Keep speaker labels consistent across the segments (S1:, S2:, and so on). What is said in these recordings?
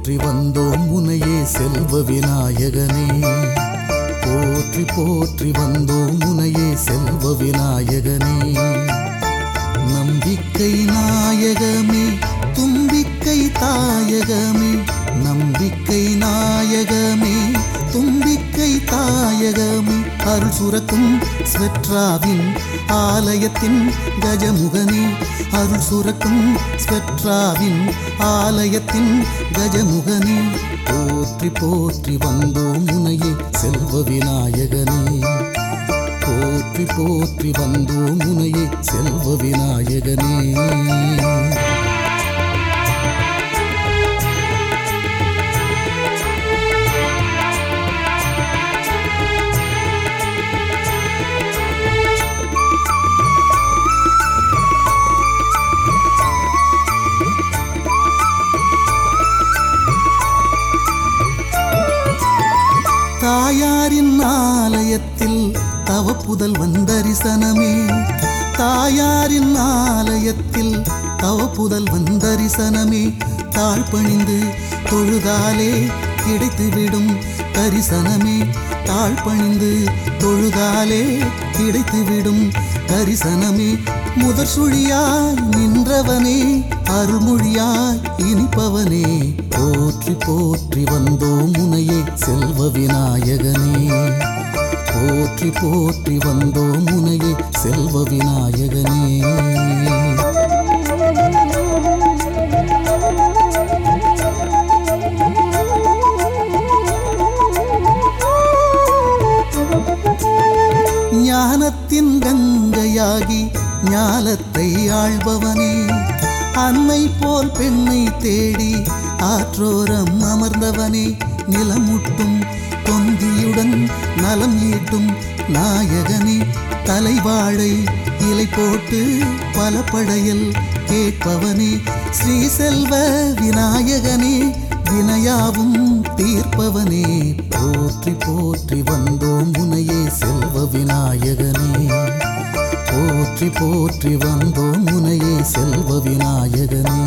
S1: போற்றி வந்தோம் முனையே செல்வ விநாயகனே போற்றி போற்றி வந்தோம் முனையே செல்வ விநாயகனே நம்பிக்கை நாயகமே தும்பிக்கை தாயகமே நம்பிக்கை நாயகமே தும்பிக்கை தாயகமே அருள் சுரக்கும் ஸ்வெட்ராவின் ஆலயத்தின் கஜமுகனே அருள் சுரக்கும் ஸ்வெட்ராவின் ஆலயத்தின் கஜமுகனே போற்றி போற்றி வந்தோம் முனையே செல்வ விநாயகனே போற்றி போற்றி வந்தோம் முனையே செல்வ விநாயகனே தாயாரின் ஆலயத்தில் தவ புதல் வந்தரிசனமே தாயாரின் ஆலயத்தில் தவ புதல் வந்தரிசனமே தாழ்பணிந்து தொழுதாலே கிடைத்துவிடும் தரிசனமே தாழ்பணிந்து தொழுதாலே கிடைத்துவிடும் தரிசனமே முதற் சுழியாய் நின்றவனே அருள்மொழியாய் இனிப்பவனே போற்றி போற்றி வந்தோம் முனையே செல்வ விநாயகனே போற்றி போற்றி வந்தோம் முனையே செல்வ விநாயகனே ஞானத்தின் கங்கையாகி ஞாலத்தை ஆள்பவனே அன்னை போல் பெண்ணை தேடி ஆற்றோரம் அமர்ந்தவனே நிலமுட்டும் தொந்தியுடன் நலம் ஈட்டும் நாயகனே தலைவாழை இலை போட்டு பல படையல் கேட்பவனே ஸ்ரீ செல்வ விநாயகனே வினையாவும் தீர்ப்பவனே போற்றி போற்றி வந்தோம் முனையே செல்வ விநாயகனே போற்றி போற்றி வந்தோம் முனையே செல்வ விநாயகனே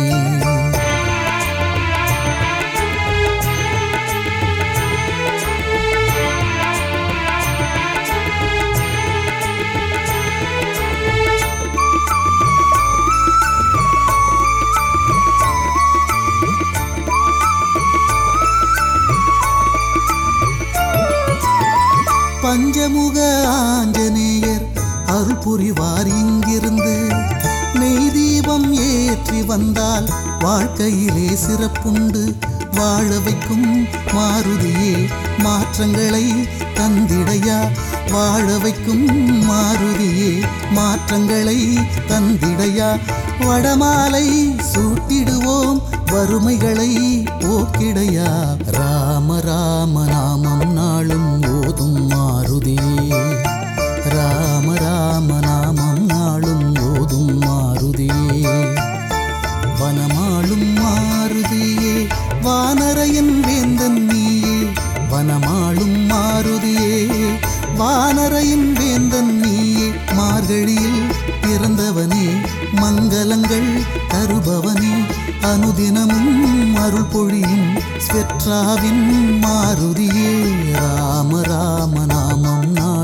S1: பஞ்சமுக ஆஞ்சநேயர் அருள் புரிவார் இங்கிருந்து நெய் தீபம் ஏற்றி வந்தால் வாழ்க்கையிலே சிறப்புண்டு வாழ வைக்கும் மாருதியே மாற்றங்களை தந்திடையா வாழ வைக்கும் மாருதியே மாற்றங்களை தந்திடையா வடமாலை சூட்டிடுவோம் வறுமைகளை போக்கிடையா ராம ராம நாமம் நாளும் ஓதும் மாருதியே ராம ராம நாமம் நாளும் ஓதும் மாருதியே வனமாளும் மாருதியே வானரையன் வேந்தன் நீயே வனமாளும் மாருதியே வானரையின் வேந்தன் நீயே மார்கழியில் பிறந்தவனே மங்களங்கள் தருபவனே அனுதினமும் அருள் பொழியும் ஸ்வெற்றாவின் மாருதியே ராம ராம நாமம் நாள்